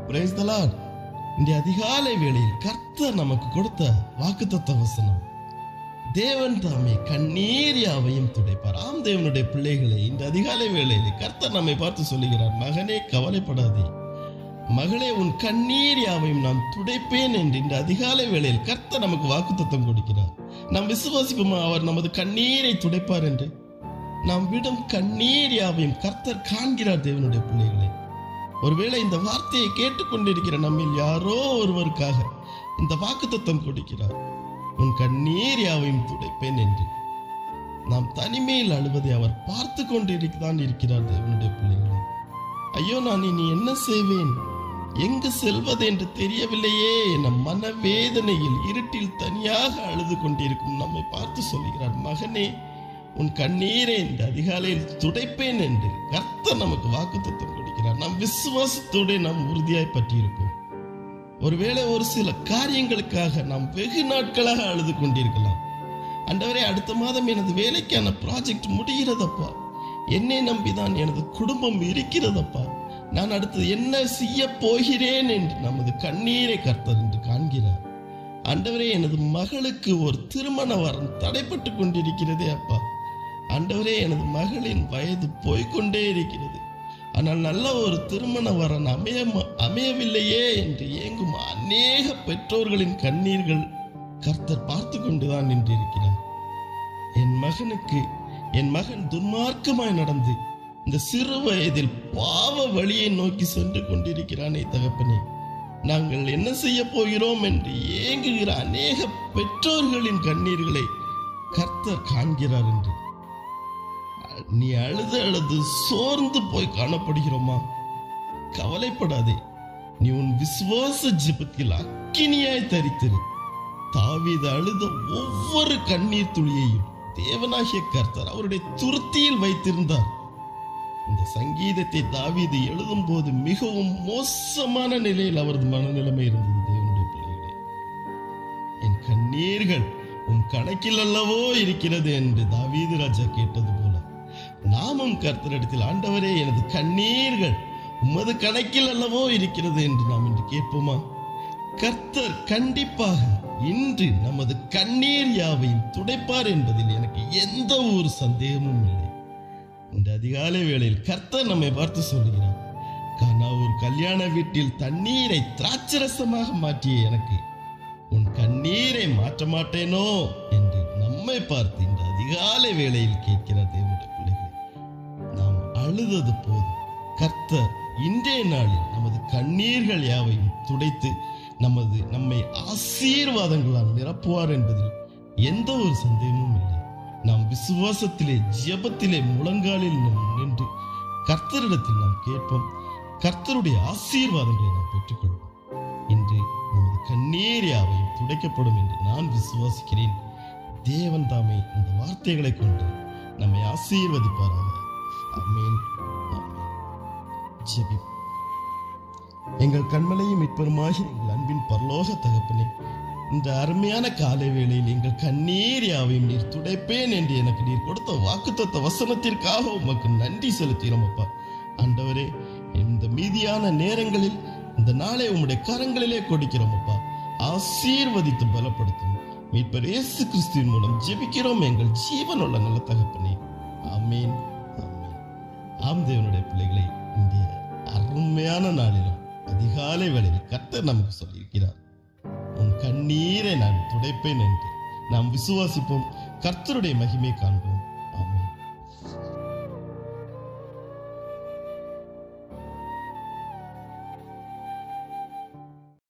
Praise the Lord. இந்த அதிகாலை வேளையில் கர்த்தர் நமக்கு கொடுத்த வாக்குத்தத்த வசனம் தேவன் தாமே கண்ணீர் யாவையும் துடைப்பார் ஆம் தேவனுடைய பிள்ளைகளை இந்த அதிகாலை வேளையிலே கர்த்தர் நம்மை பார்த்து சொல்லுகிறார் மகனே கவலைப்படாதே மகளே உன் கண்ணீர் யாவையும் நான் துடைப்பேன் என்று இந்த அதிகாலை வேளையில் கர்த்தர் நமக்கு வாக்குத்தத்தம் கொடுக்கிறார் நாம் விசுவாசிப்போமா அவர் நமது கண்ணீரை துடைப்பார் என்று நாம் விடும் கண்ணீர் யாவையும் கர்த்தர் காண்கிறார் தேவனுடைய பிள்ளைகளை ஒருவேளை இந்த வார்த்தையை கேட்டுக்கொண்டிருக்கிற நம்மில் யாரோ ஒருவருக்காக இந்த வாக்குத்தத்தம் கொடுக்கிறார் உன் கண்ணீர் யாவையும் துடைப்பேன் என்று நாம் தனிமையில் அழுவதை அவர் பார்த்து கொண்டிருக்தான் இருக்கிறார் தேவனுடைய பிள்ளைகளை ஐயோ நான் இனி என்ன செய்வேன் எங்கு செல்வது என்று தெரியவில்லையே என மனவேதனையில் இருட்டில் தனியாக அழுது கொண்டிருக்கும் நம்மை பார்த்து சொல்லுகிறார் மகனே உன் கண்ணீரை இந்த அதிகாலையில் துடைப்பேன் என்று கர்த்தர் நமக்கு வாக்குத்தத்தம் கொடுக்கிறார் நாம் விசுவாசத்தோடு நாம் உறுதியாய் பற்றியிருப்போம் ஒருவேளை ஒரு சில காரியங்களுக்காக நாம் வெகு நாட்களாக அழுது கொண்டிருக்கலாம் அண்டவரே அடுத்த மாதம் எனது வேலைக்கான ப்ராஜெக்ட் முடிகிறதப்பா என்னை நம்பிதான் எனது குடும்பம் இருக்கிறதப்பா நான் அடுத்து என்ன செய்ய போகிறேன் என்று நமது கண்ணீரை கர்த்தர் என்று காண்கிறார் ஆண்டவரே எனது மகளுக்கு ஒரு திருமண வரம் தடைப்பட்டு கொண்டிருக்கிறதே அப்பா ஆண்டவரே எனது மகளின் வயது போய்க்கொண்டே இருக்கிறது ஆனால் நல்ல ஒரு திருமண வரன் அமைய அமையவில்லையே என்று ஏங்கும் அநேக பெற்றோர்களின் கண்ணீர்கள் கர்த்தர் பார்த்து கொண்டுதான் நின்றிருக்கிறார் என் மகனுக்கு என் மகன் துன்மார்க்கமாய் நடந்து இந்த சிறு வயதில் பாவ வழியை நோக்கி சென்று கொண்டிருக்கிறானே தகப்பனே நாங்கள் என்ன செய்ய போகிறோம் என்று ஏங்குகிற அநேக பெற்றோர்களின் கண்ணீர்களை கர்த்தர் காண்கிறார் என்று நீ அழுது அழுது சோர்ந்து போய் காணப்படுகிறோமா கவலைப்படாதே நீ உன் விசுவாச ஜெபத்தில் அக்கினியாய் தரித்திரு தாவீது அழுத ஒவ்வொரு கண்ணீர் துளியையும் தேவனாகிய கர்த்தர் அவருடைய துருத்தியில் வைத்திருந்தார் இந்த சங்கீதத்தை தாவீது எழுதும் போது மிகவும் மோசமான நிலையில் அவரது மனநிலைமை இருந்தது தேவனுடைய பிள்ளைகளே என் கண்ணீர்கள் உன் கணக்கில் அல்லவோ இருக்கிறது என்று தாவீது ராஜா கேட்டது போல நாமும் கர்த்தரிடத்தில் ஆண்டவரே எனது கண்ணீர்கள் உமது கணக்கில் அல்லவோ இருக்கிறது என்று நாம் இன்று கேட்போமா கர்த்தர் கண்டிப்பாக இன்று நமது கண்ணீர் யாவையும் துடைப்பார் என்பதில் எனக்கு எந்த ஒரு சந்தேகமும் இல்லை இந்த அதிகாலை வேளையில் கர்த்தர் நம்மை பார்த்து சொல்லுகிறார் கானா ஒரு கல்யாண வீட்டில் தண்ணீரை திராட்சரசமாக மாற்றிய எனக்கு உன் கண்ணீரை மாற்ற மாட்டேனோ என்று நம்மை பார்த்து இந்த அதிகாலை வேளையில் கேட்கிறார் தேவனுடைய பிள்ளைகள் நாம் அழுதது போதும் கர்த்தர் இன்றைய நாளில் நமது கண்ணீர்கள் யாவையும் துடைத்து நமது நம்மை ஆசீர்வாதங்களால் நிரப்புவார் என்பதில் எந்த ஒரு சந்தேகமும் இல்லை நாம் விசுவாசத்திலே ஜெபத்திலே முழங்காலில் நின்று கர்த்தரிடத்தில் நாம் கேட்போம் கர்த்தருடைய ஆசீர்வாதங்களை நாம் பெற்றுக்கொள்வோம் இன்று நமது கண்ணீர் யாவையும் துடைக்கப்படும் என்று நான் விசுவாசிக்கிறேன் தேவன் தாமே இந்த வார்த்தைகளை கொண்டு நம்மை ஆசீர்வதிப்பாராக ஆமென் ஆமென் ஜெபி எங்கள் கண்மலையும் இப்பெருமாகி எங்கள் அன்பின் பரலோக தகப்பனே இந்த அருமையான காலை வேளையில் எங்கள் கண்ணீர் யாவையும் நீர் துடைப்பேன் என்று எனக்கு நீர் கொடுத்த வாக்குத்தத்த வசனத்திற்காக உமக்கு நன்றி செலுத்தினோம் அப்பா ஆண்டவரே இந்த மீதியான நேரங்களில் இந்த நாளை உம்முடைய கரங்களிலே கொடுக்கிறோம் அப்பா ஆசீர்வதித்து பலப்படுத்தும் மீட்பர் இயேசு கிறிஸ்துவின் மூலம் ஜெபிக்கிறோம் எங்கள் ஜீவனுள்ள நல்ல தகப்பனே ஆமீன் ஆமீன் ஆம் தேவனுடைய பிள்ளைகளை இந்த அருமையான நாளிலும் அதிகாலை வேளையில் கர்த்தர் நமக்கு சொல்லியிருக்கிறார் உன் கண்ணீரை நான் துடைப்பேன் என்று நாம் விசுவாசிப்போம் கர்த்தருடைய மகிமை காண்போம்